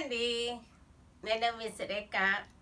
అండి నేను మీ సురేఖ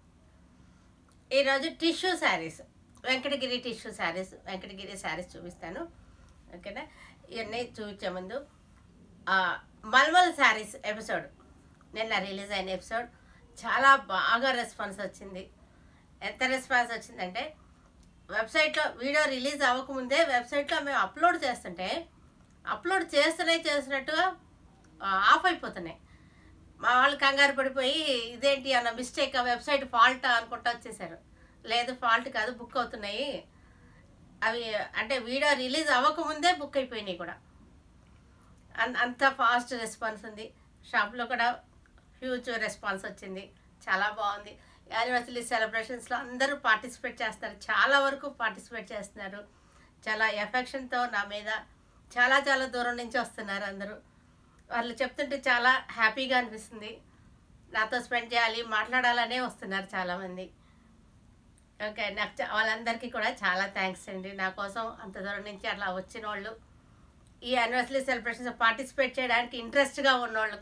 ఈరోజు టిష్యూ శారీస్ వెంకటగిరి టిష్యూ శారీస్ వెంకటగిరి శారీస్ చూపిస్తాను ఓకేనా ఇవన్నీ చూపించే ముందు ఆ, మల్మల్ శారీస్ ఎపిసోడ్ నిన్న రిలీజ్ అయిన ఎపిసోడ్ చాలా బాగా రెస్పాన్స్ వచ్చింది ఎంత రెస్పాన్స్ వచ్చిందంటే వెబ్సైట్లో వీడియో రిలీజ్ అవ్వకముందే వెబ్సైట్లో మేము అప్లోడ్ చేస్తుంటే అప్లోడ్ చేస్తూనే చేస్తున్నట్టుగా ఆ, ఆఫ్ అయిపోతున్నాయి మా వాళ్ళు కంగారు పడిపోయి ఇదేంటి అన్న మిస్టేక్ వెబ్సైట్ ఫాల్ట్ అనుకుంటా వచ్చేసారు లేదు ఫాల్ట్ కాదు బుక్ అవుతున్నాయి అవి అంటే వీడియో రిలీజ్ అవ్వకముందే బుక్ అయిపోయినాయి కూడా అన్- అంత ఫాస్ట్ రెస్పాన్స్ ఉంది షాప్లో కూడా హ్యూజ్ రెస్పాన్స్ వచ్చింది చాలా బాగుంది యానివర్సరీ సెలబ్రేషన్స్లో అందరూ పార్టిసిపేట్ చేస్తారు చాలా వరకు పార్టిసిపేట్ చేస్తున్నారు చాలా ఎఫెక్షన్తో నా మీద చాలా చాలా దూరం నుంచి వస్తున్నారు అందరూ వాళ్ళు చెప్తుంటే చాలా హ్యాపీగా అనిపిస్తుంది నాతో స్పెండ్ చేయాలి మాట్లాడాలనే వస్తున్నారు చాలామంది ఓకే నాకు చా- వాళ్ళందరికీ కూడా చాలా థ్యాంక్స్ అండి నా కోసం అంత దూరం నుంచి అట్లా వచ్చిన వాళ్ళు ఈ యానివర్సరీ సెలబ్రేషన్స్ పార్టిసిపేట్ చేయడానికి ఇంట్రెస్ట్గా ఉన్నోళ్ళు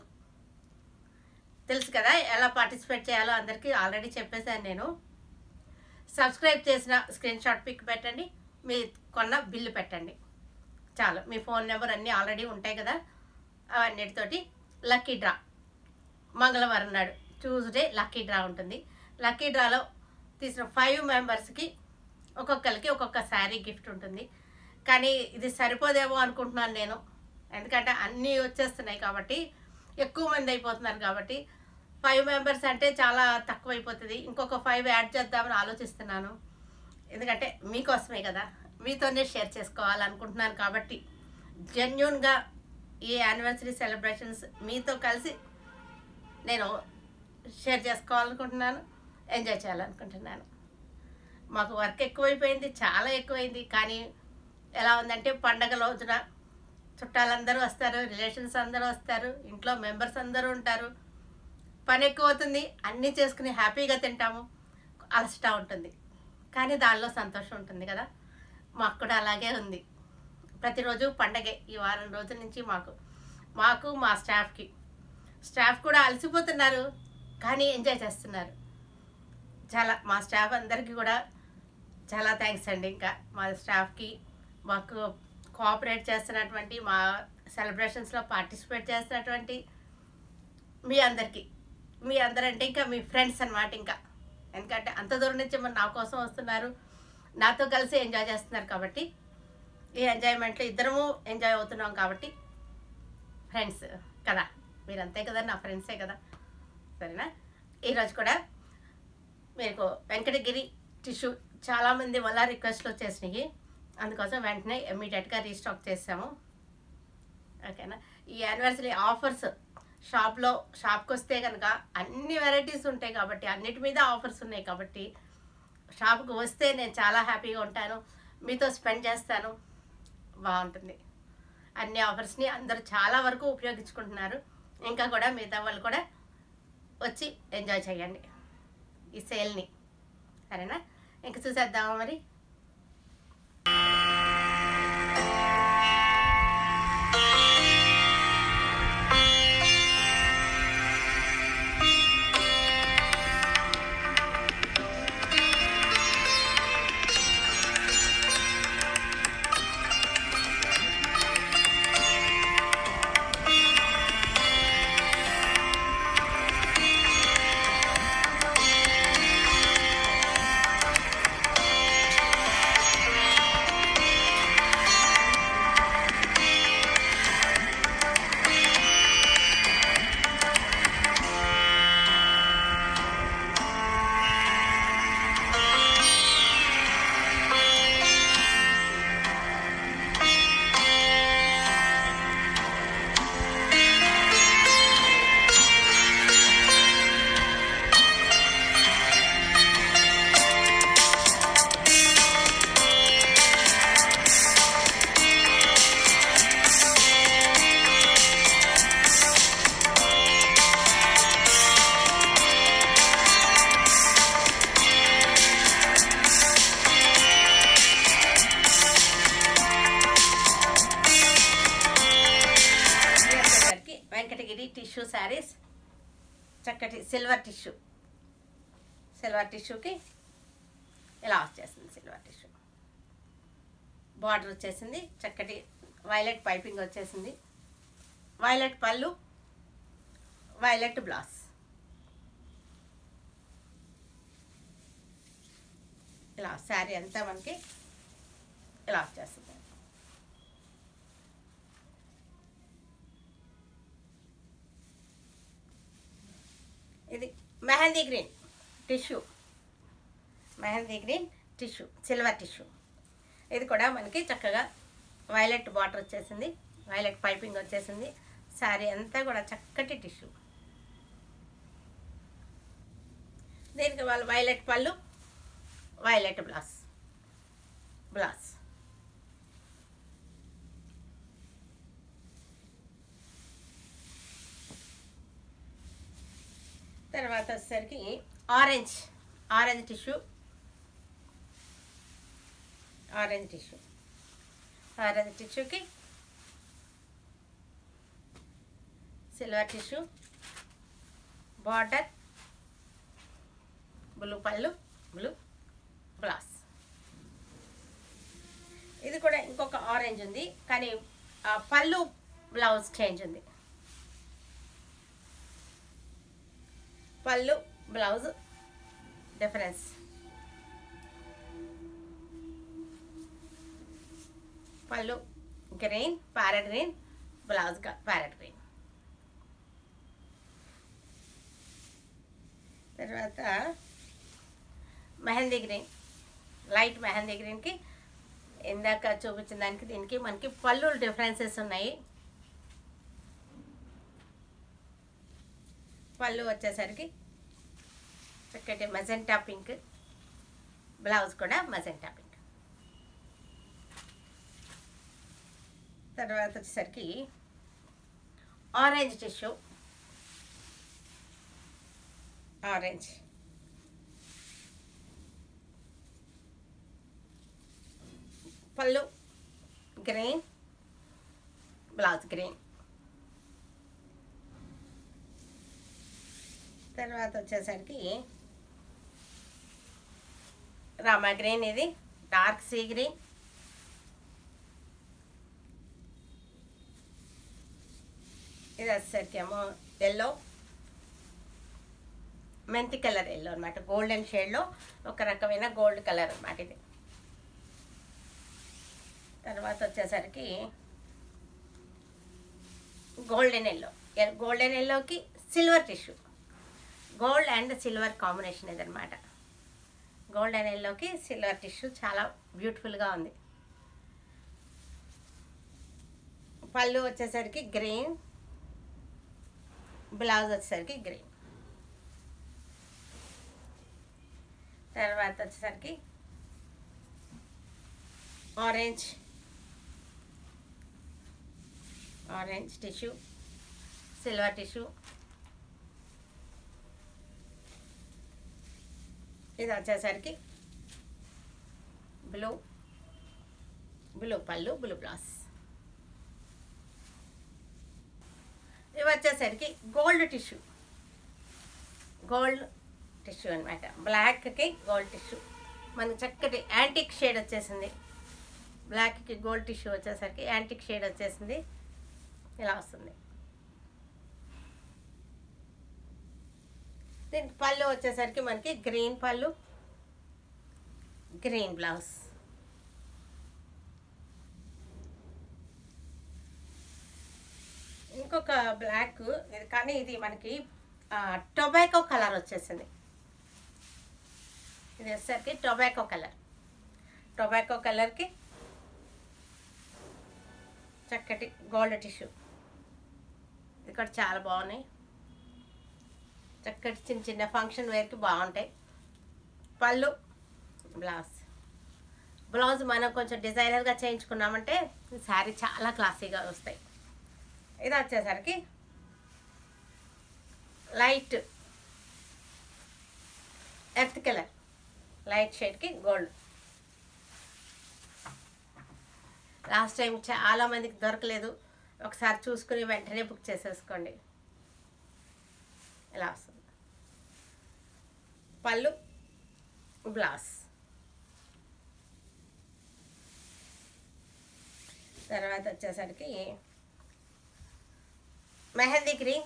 తెలుసు కదా ఎలా పార్టిసిపేట్ చేయాలో అందరికీ ఆల్రెడీ చెప్పేశాను నేను సబ్స్క్రైబ్ చేసిన స్క్రీన్ షాట్ పిక్ పెట్టండి మీ కొన్న బిల్లు పెట్టండి చాలు మీ ఫోన్ నెంబర్ అన్నీ ఆల్రెడీ ఉంటాయి కదా అవన్నిటితోటి లక్కీ డ్రా మంగళవారం నాడు ట్యూస్డే లక్కీ డ్రా ఉంటుంది లక్కీ డ్రాలో తీసిన ఫైవ్ మెంబర్స్కి ఒక్కొక్కరికి ఒక్కొక్క శారీ గిఫ్ట్ ఉంటుంది కానీ ఇది సరిపోదేమో అనుకుంటున్నాను నేను ఎందుకంటే అన్నీ వచ్చేస్తున్నాయి కాబట్టి ఎక్కువ మంది అయిపోతున్నారు కాబట్టి ఫైవ్ మెంబర్స్ అంటే చాలా తక్కువ అయిపోతుంది ఇంకొక ఫైవ్ యాడ్ చేద్దామని ఆలోచిస్తున్నాను ఎందుకంటే మీకోసమే కదా మీతోనే షేర్ చేసుకోవాలనుకుంటున్నాను కాబట్టి జెన్యున్గా ఈ యానివర్సరీ సెలబ్రేషన్స్ మీతో కలిసి నేను షేర్ చేసుకోవాలనుకుంటున్నాను ఎంజాయ్ చేయాలనుకుంటున్నాను మాకు వర్క్ ఎక్కువైపోయింది చాలా ఎక్కువైంది కానీ ఎలా ఉందంటే పండగ రోజున చుట్టాలందరూ వస్తారు రిలేషన్స్ అందరూ వస్తారు ఇంట్లో మెంబర్స్ అందరూ ఉంటారు పని ఎక్కువ అవుతుంది అన్నీ చేసుకుని హ్యాపీగా తింటాము అలసట ఉంటుంది కానీ దానిలో సంతోషం ఉంటుంది కదా మాకు కూడా అలాగే ఉంది ప్రతిరోజు పండగే ఈ వారం రోజుల నుంచి మాకు మాకు మా స్టాఫ్కి స్టాఫ్ కూడా అలసిపోతున్నారు కానీ ఎంజాయ్ చేస్తున్నారు చాలా మా స్టాఫ్ అందరికీ కూడా చాలా థ్యాంక్స్ అండి ఇంకా మా స్టాఫ్కి మాకు కోఆపరేట్ చేస్తున్నటువంటి మా సెలబ్రేషన్స్లో పార్టిసిపేట్ చేస్తున్నటువంటి మీ అందరికీ మీ అందరంటే ఇంకా మీ ఫ్రెండ్స్ అన్నమాట ఇంకా ఎందుకంటే అంత దూరం నుంచి మరి నా కోసం వస్తున్నారు నాతో కలిసి ఎంజాయ్ చేస్తున్నారు కాబట్టి ఈ ఎంజాయ్మెంట్లో ఇద్దరము ఎంజాయ్ అవుతున్నాం కాబట్టి ఫ్రెండ్స్ కదా మీరు అంతే కదా నా ఫ్రెండ్సే కదా సరేనా ఈరోజు కూడా మీకు వెంకటగిరి టిష్యూ చాలామంది మళ్ళా రిక్వెస్ట్లు వచ్చేసినాయి అందుకోసం వెంటనే ఇమ్మీడియట్గా రీస్టాక్ చేసాము ఓకేనా ఈ యానివర్సరీ ఆఫర్స్ షాప్లో షాప్కి వస్తే కనుక అన్ని వెరైటీస్ ఉంటాయి కాబట్టి అన్నిటి మీద ఆఫర్స్ ఉన్నాయి కాబట్టి షాప్కి వస్తే నేను చాలా హ్యాపీగా ఉంటాను మీతో స్పెండ్ చేస్తాను బాగుంటుంది అన్ని ఆఫర్స్ని అందరూ చాలా వరకు ఉపయోగించుకుంటున్నారు ఇంకా కూడా మిగతా వాళ్ళు కూడా వచ్చి ఎంజాయ్ చేయండి ఈ సేల్ని సరేనా ఇంక చూసేద్దామా మరి వెంకటగిరి టిష్యూ శారీస్ చక్కటి సిల్వర్ టిష్యూ సిల్వర్ టిష్యూకి ఇలా వచ్చేసింది సిల్వర్ టిష్యూ బార్డర్ వచ్చేసింది చక్కటి వైలెట్ పైపింగ్ వచ్చేసింది వైలెట్ పళ్ళు వైలెట్ బ్లౌజ్ ఇలా శారీ అంతా మనకి ఇలా వచ్చేస్తుంది ఇది mehndi green tissue mehndi green tissue silver tissue ఇది కూడా మనకి చక్కగా వైలెట్ బార్డర్ వచ్చేసింది వైలెట్ పైపింగ్ వచ్చేసింది శారీ అంతా కూడా చక్కటి టిష్యూ దీనికి వాళ్ళు వైలెట్ పళ్ళు వైలెట్ బ్లౌజ్ బ్లౌజ్ తర్వాత వచ్చేసరికి orange orange tissue orange tissue orange టిష్యూకి సిల్వర్ టిష్యూ బార్డర్ బ్లూ పళ్ళు బ్లూ బ్లౌజ్ ఇది కూడా ఇంకొక ఆరెంజ్ ఉంది కానీ ఆ పళ్ళు బ్లౌజ్ చేంజ్ ఉంది పళ్ళు బ్లౌజ్ డిఫరెన్స్ పళ్ళు green parrot green blouse parrot green తర్వాత మెహందీ గ్రీన్ లైట్ మెహందీ గ్రీన్కి ఇందాక చూపించిన దానికి దీనికి మనకి పళ్ళు డిఫరెన్సెస్ ఉన్నాయి పళ్ళు వచ్చేసరికి చక్కటి మజెంటా పింక్ బ్లౌజ్ కూడా మజెంటా పింక్ తర్వాత వచ్చేసరికి ఆరెంజ్ టిష్యూ ఆరెంజ్ పళ్ళు గ్రీన్ బ్లౌజ్ గ్రీన్ తర్వాత వచ్చేసరికి రామా గ్రీన్ ఇది డార్క్ సీ గ్రీన్ ఇది వచ్చేసరికి ఏమో ఎల్లో మెంతి కలర్ ఎల్లో అనమాట గోల్డెన్ షేడ్లో ఒక రకమైన గోల్డ్ కలర్ అనమాట ఇది తర్వాత వచ్చేసరికి గోల్డెన్ ఎల్లో గోల్డెన్ ఎల్లోకి silver tissue gold and silver combination ఇదనమాట గోల్డ్ అండ్ ఎల్లోకి సిల్వర్ టిష్యూ చాలా బ్యూటిఫుల్గా ఉంది పళ్ళు వచ్చేసరికి గ్రీన్ బ్లౌజ్ వచ్చేసరికి గ్రీన్ తర్వాత వచ్చేసరికి orange orange tissue silver tissue ఇది వచ్చేసరికి బ్లూ బ్లూ పళ్ళు బ్లూ బ్లౌజ్ ఇవి వచ్చేసరికి గోల్డ్ టిష్యూ గోల్డ్ టిష్యూ అనమాట బ్లాక్కి గోల్డ్ టిష్యూ మనకి చక్కటి యాంటిక్ షేడ్ వచ్చేసింది బ్లాక్కి గోల్డ్ టిష్యూ వచ్చేసరికి యాంటిక్ షేడ్ వచ్చేసింది ఇలా వస్తుంది దీనికి పళ్ళు వచ్చేసరికి మనకి గ్రీన్ పళ్ళు గ్రీన్ బ్లౌజ్ ఇంకొక బ్లాక్ ఇది కానీ ఇది మనకి టొబాకో కలర్ వచ్చేసింది ఇది వచ్చేసరికి టొబాకో కలర్ టొబాకో కలర్కి చక్కటి గోల్డ్ టిష్యూ ఇది కూడా చాలా బాగున్నాయి చక్కటి చిన్న చిన్న ఫంక్షన్ వేర్కి బాగుంటాయి పళ్ళు బ్లౌజ్ బ్లౌజ్ మనం కొంచెం డిజైనర్గా చేయించుకున్నామంటే శారీ చాలా క్లాసీగా వస్తాయి ఇది వచ్చేసరికి లైట్ ఎర్త్ కలర్ లైట్ షేడ్కి గోల్డ్ లాస్ట్ టైం చాలా మందికి దొరకలేదు ఒకసారి చూసుకుని వెంటనే బుక్ చేసేసుకోండి ఇలా వస్తుంది పళ్ళు బ్లౌజ్ తర్వాత వచ్చేసరికి మెహందీ గ్రీన్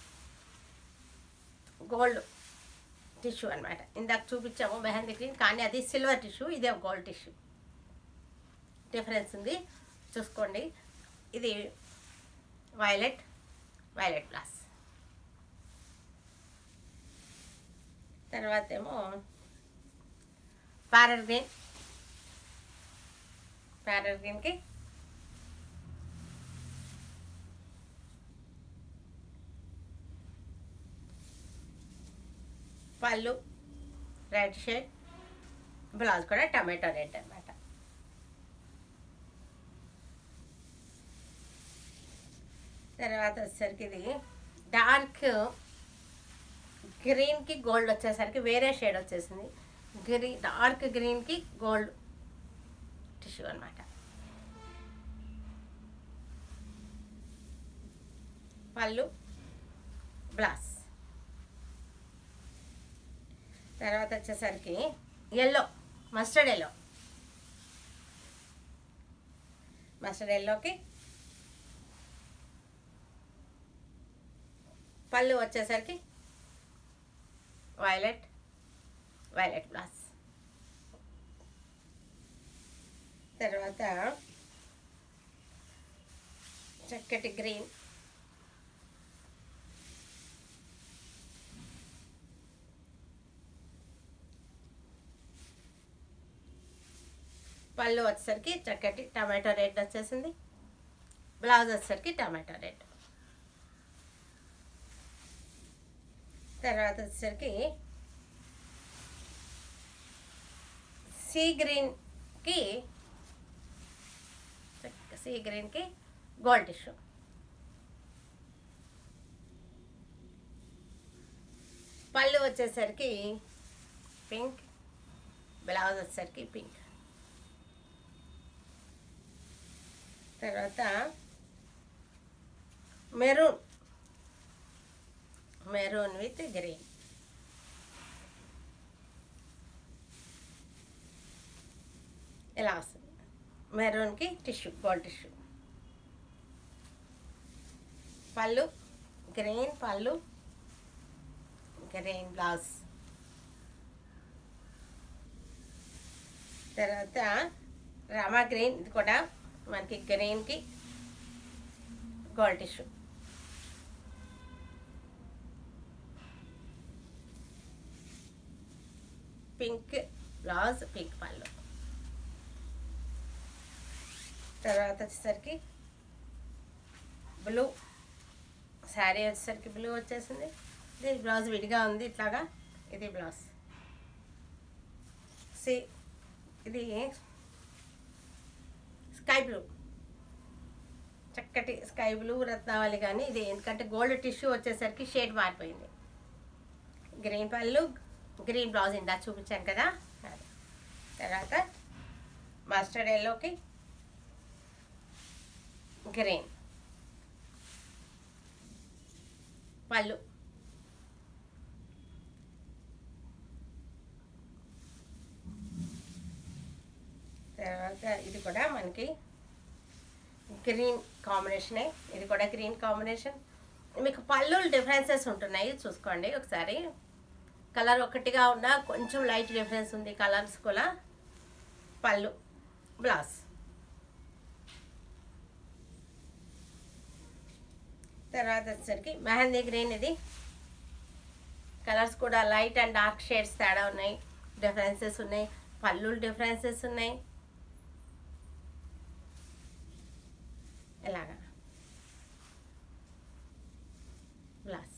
గోల్డ్ టిష్యూ అనమాట ఇందాక చూపించాము మెహందీ గ్రీన్ కానీ అది సిల్వర్ టిష్యూ ఇదే గోల్డ్ టిష్యూ డిఫరెన్స్ ఉంది చూసుకోండి ఇది వైలెట్ వైలెట్ ప్లస్ తర్వాత ఏమో ప్యారల్ గ్రీన్ ప్యారల్ గ్రీన్కి పళ్ళు రెడ్ షేడ్ బ్లౌజ్ కూడా టమాటో రెడ్ అనమాట తర్వాత వచ్చేసరికి ఇది డార్క్ గ్రీన్కి గోల్డ్ వచ్చేసరికి వేరే షేడ్ వచ్చేసింది గ్రీన్ డార్క్ గ్రీన్కి గోల్డ్ టిష్యూ అనమాట పళ్ళు బ్లాస్ తర్వాత వచ్చేసరికి ఎల్లో మస్టర్డ్ ఎల్లో మస్టర్డ్ ఎల్లోకి పళ్ళు వచ్చేసరికి వైలెట్ వైలెట్ బ్లాస్ తర్వాత చక్కటి గ్రీన్ పళ్ళు వచ్చేసరికి చక్కటి టమాటో రెడ్ వచ్చేసింది బ్లౌజ్ వచ్చేసరికి టమాటో రెడ్ తర్వాత వచ్చేసరికి సీ గ్రీన్కి సీ గ్రీన్కి గోల్డ్ టిష్యూ పళ్ళు వచ్చేసరికి పింక్ బ్లౌజ్ వచ్చేసరికి పింక్ తర్వాత మెరూన్ మెరూన్ విత్ గ్రీన్ ఇలా వస్తుంది మెరూన్కి టిష్యూ గోల్డ్ టిష్యూ పళ్ళు గ్రీన్ పళ్ళు గ్రీన్ బ్లౌజ్ తర్వాత రామా గ్రీన్ ఇది కూడా మనకి గ్రీన్కి gold tissue pink blouse pink పళ్ళు తర్వాత వచ్చేసరికి బ్లూ శారీ వచ్చేసరికి బ్లూ వచ్చేసింది ఇది బ్లౌజ్ విడిగా ఉంది ఇట్లాగా ఇది బ్లౌజ్ సి ఇది స్కై బ్లూ చక్కటి స్కై బ్లూ రత్నావళి కానీ ఇది ఎందుకంటే గోల్డ్ టిష్యూ వచ్చేసరికి షేడ్ మారిపోయింది గ్రీన్ పళ్ళు గ్రీన్ బ్లౌజ్ ఇందా చూపించాను కదా అది. తర్వాత మస్టర్డ్ ఎల్లోకి గ్రీన్ పళ్ళు తర్వాత ఇది కూడా మనకి గ్రీన్ కాంబినేషనే ఇది కూడా గ్రీన్ కాంబినేషన్ మీకు పళ్ళు డిఫరెన్సెస్ ఉంటున్నాయి చూసుకోండి ఒకసారి కలర్ ఒకటిగా ఉన్నా కొంచెం లైట్ డిఫరెన్స్ ఉంది కలర్స్ కూడా పళ్ళు బ్లౌజ్ తర్వాత వచ్చేసరికి మెహందీ గ్రీన్ ఇది కలర్స్ కూడా లైట్ అండ్ డార్క్ షేడ్స్ తేడా ఉన్నాయి డిఫరెన్సెస్ ఉన్నాయి పళ్ళు డిఫరెన్సెస్ ఉన్నాయి ఇలాగా గ్లాస్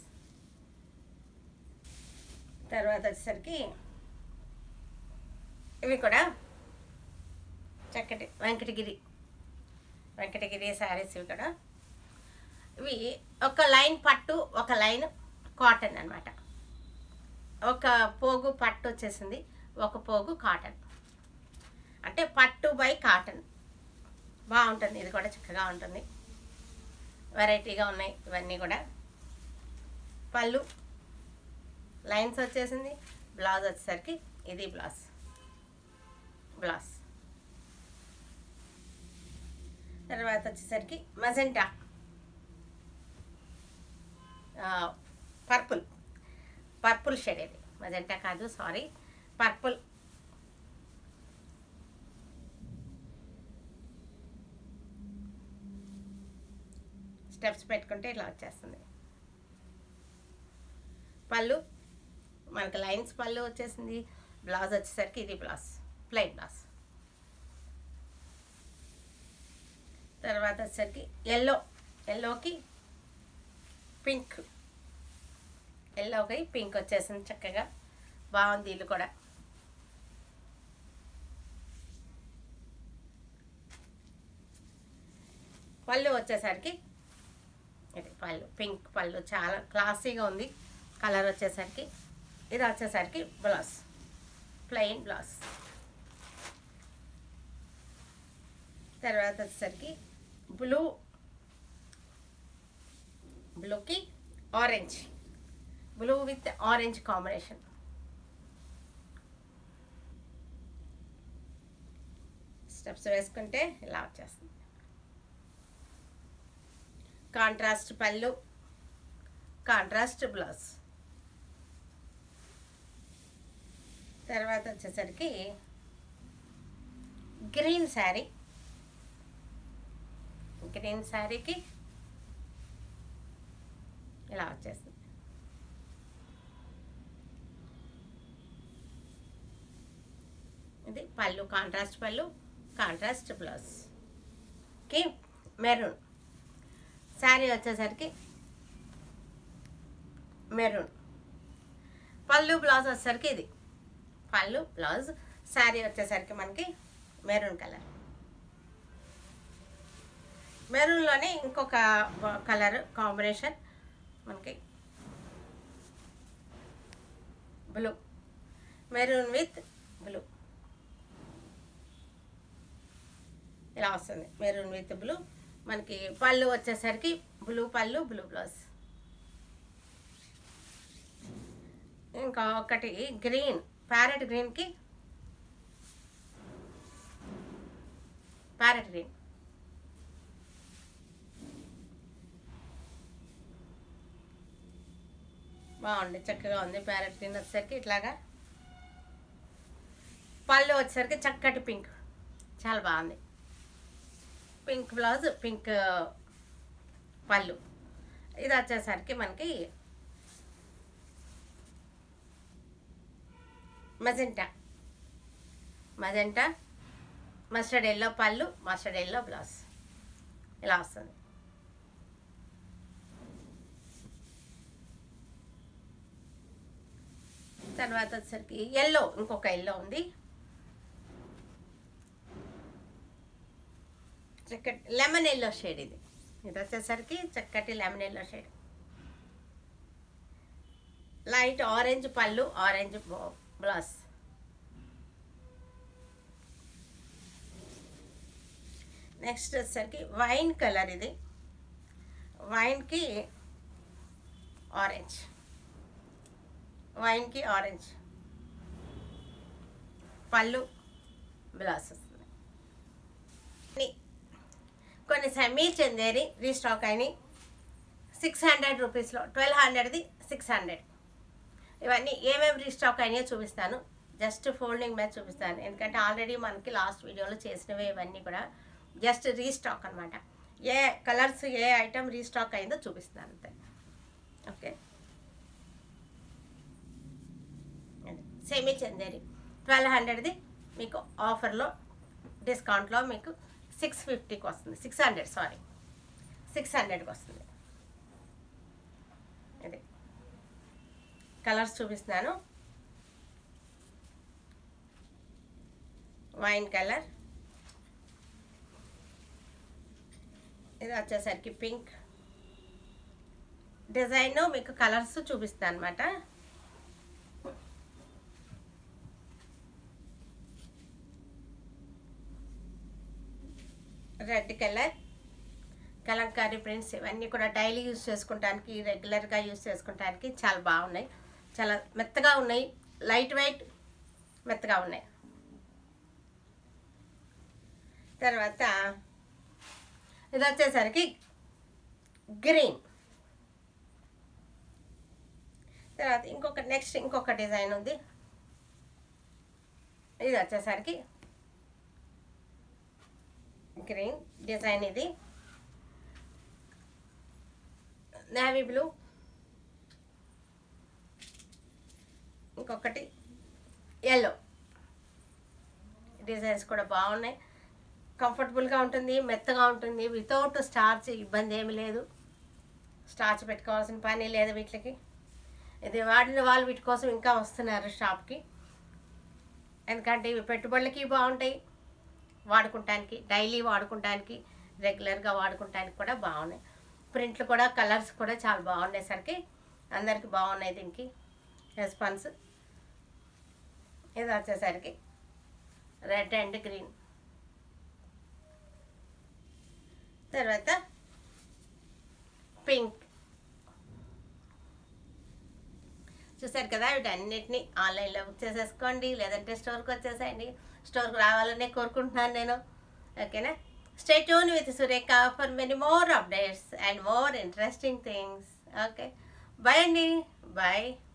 తర్వాత వచ్చేసరికి ఇవి కూడా చక్కటి వెంకటగిరి వెంకటగిరి శారీస్ ఇవి కూడా ఇవి ఒక లైన్ పట్టు ఒక లైన్ కాటన్ అన్నమాట ఒక పోగు పట్టు వచ్చేసింది ఒక పోగు కాటన్ అంటే పట్టు బై కాటన్ బాగుంటుంది ఇది కూడా చక్కగా ఉంటుంది వెరైటీగా ఉన్నాయి ఇవన్నీ కూడా పళ్ళు లైన్స్ వచ్చేసింది బ్లౌజ్ వచ్చేసరికి ఇది బ్లౌజ్ బ్లౌజ్ తర్వాత వచ్చేసరికి మజెంటా పర్పుల్ పర్పుల్ షేడ్ ఇది మజెంటా కాదు సారీ పర్పుల్ స్టెప్స్ పెట్టుకుంటే ఇలా వచ్చేస్తుంది పళ్ళు మనకి లైన్స్ పళ్ళు వచ్చేసింది బ్లౌజ్ వచ్చేసరికి ఇది బ్లౌజ్ ప్లెయిన్ బ్లౌజ్ తర్వాత వచ్చేసరికి ఎల్లో ఎల్లోకి పింక్ ఎల్లోకి పింక్ వచ్చేసింది చక్కగా బాగుంది ఇల్లు కూడా పళ్ళు వచ్చేసరికి ఇది పళ్ళు పింక్ పళ్ళు చాలా క్లాసీగా ఉంది కలర్ వచ్చేసరికి ఇది వచ్చేసరికి బ్లౌజ్ ప్లెయిన్ బ్లౌజ్ తర్వాత వచ్చేసరికి బ్లూ బ్లూకి orange blue with orange combination steps వేసుకుంటే ఇలా వచ్చేస్తుంది కాంట్రాస్ట్ పళ్ళు కాంట్రాస్ట్ బ్లౌజ్ తర్వాత వచ్చేసరికి గ్రీన్ శారీ గ్రీన్ శారీకి ఇలా వచ్చేస్తుంది ఇది పళ్ళు కాంట్రాస్ట్ పళ్ళు కాంట్రాస్ట్ బ్లౌజ్ కి మెరూన్ శారీ వచ్చేసరికి మెరూన్ పళ్ళు బ్లౌజ్ వచ్చేసరికి ఇది పళ్ళు బ్లౌజ్ శారీ వచ్చేసరికి మనకి మెరూన్ కలర్ మెరూన్లోనే ఇంకొక కలర్ కాంబినేషన్ మనకి బ్లూ మెరూన్ విత్ బ్లూ ఇలా వస్తుంది మెరూన్ విత్ బ్లూ మనకి పళ్ళు వచ్చేసరికి బ్లూ పళ్ళు బ్లూ బ్లౌజ్ ఇంకా ఒకటి గ్రీన్ ప్యారెట్ గ్రీన్కి ప్యారెట్ గ్రీన్ బాగుంది చక్కగా ఉంది ప్యారెట్ గ్రీన్ వచ్చేసరికి ఇట్లాగా పళ్ళు వచ్చేసరికి చక్కటి పింక్ చాలా బాగుంది పింక్ బ్లౌజ్ పింక్ పళ్ళు ఇది వచ్చేసరికి మనకి మజెంటా మజెంటా మస్టర్డ్ ఎల్లో పళ్ళు మస్టర్డ్ ఎల్లో బ్లౌజ్ ఇలా వస్తుంది తర్వాత వచ్చేసరికి ఎల్లో ఇంకొక ఎల్లో ఉంది చక్కటి లెమన్ ఎల్లో షేడ్ ఇది ఇది వచ్చేసరికి చక్కటి lemon yellow shade light orange పళ్ళు ఆరెంజ్ బ్లౌజ్ నెక్స్ట్ వచ్చేసరికి వైన్ కలర్ ఇది వైన్కి ఆరెంజ్ వైన్కి ఆరెంజ్ పళ్ళు బ్లౌజ్ వస్తుంది కొన్ని- కొన్ని సెమీ చందేరి రీస్టాక్ అయినాయి సిక్స్ హండ్రెడ్ రూపీస్లో ట్వెల్వ్ హండ్రెడ్ది సిక్స్ హండ్రెడ్ ఇవన్నీ ఏమేమి రీస్టాక్ అయినాయో చూపిస్తాను జస్ట్ ఫోల్డింగ్ మ్యాచ్ చూపిస్తాను ఎందుకంటే ఆల్రెడీ మనకి లాస్ట్ వీడియోలో చేసినవి ఇవన్నీ కూడా జస్ట్ రీస్టాక్ అనమాట ఏ కలర్స్ ఏ ఐటమ్ రీస్టాక్ అయిందో చూపిస్తాను అంతే ఓకే సెమీ చందేరి ట్వెల్వ్ హండ్రెడ్ది మీకు ఆఫర్లో డిస్కౌంట్లో మీకు సిక్స్ ఫిఫ్టీకి వస్తుంది సిక్స్ హండ్రెడ్ సారీ సిక్స్ హండ్రెడ్కి వస్తుంది ఇది కలర్స్ చూపిస్తున్నాను వైన్ కలర్ ఇది వచ్చేసరికి పింక్ డిజైన్ మీకు కలర్స్ చూపిస్తాను అనమాట రెడ్ కలర్ కలంకారీ ప్రింట్స్ ఇవన్నీ కూడా డైలీ యూస్ చేసుకుంటానికి రెగ్యులర్గా యూస్ చేసుకుంటానికి చాలా బాగున్నాయి చాలా మెత్తగా ఉన్నాయి లైట్ వెయిట్ మెత్తగా ఉన్నాయి తర్వాత ఇది వచ్చేసరికి గ్రీన్ తర్వాత ఇంకొక నెక్స్ట్ ఇంకొక డిజైన్ ఉంది ఇది వచ్చేసరికి గ్రీన్ డిజైన్ ఇది నేవీ బ్లూ ఇంకొకటి ఎల్లో డిజైన్స్ కూడా బాగున్నాయి కంఫర్టబుల్గా ఉంటుంది మెత్తగా ఉంటుంది వితౌట్ స్టార్చ్ ఇబ్బంది ఏమి లేదు స్టార్చ్ పెట్టుకోవాల్సిన పని లేదు వీటికి ఇది వాడిన వాళ్ళు వీటి కోసం ఇంకా వస్తున్నారు షాప్కి ఎందుకంటే ఇవి పెట్టుబడులకి బాగుంటాయి వాడుకుంటానికి డైలీ వాడుకుంటానికి రెగ్యులర్గా వాడుకుంటానికి కూడా బాగున్నాయి ప్రింట్లు కూడా కలర్స్ కూడా చాలా బాగుండేసరికి అందరికి బాగున్నాయి దీనికి రెస్పాన్స్ ఇది వచ్చేసరికి రెడ్ అండ్ గ్రీన్ తర్వాత పింక్ చూసారు కదా వీటన్నిటిని ఆన్లైన్లో బుక్ చేసేసుకోండి లేదంటే స్టోర్కి వచ్చేసేయండి స్టోర్కి రావాలనే కోరుకుంటున్నాను నేను ఓకేనా stay tune with Surekha for many more updates and more interesting things okay bye అండి బాయ్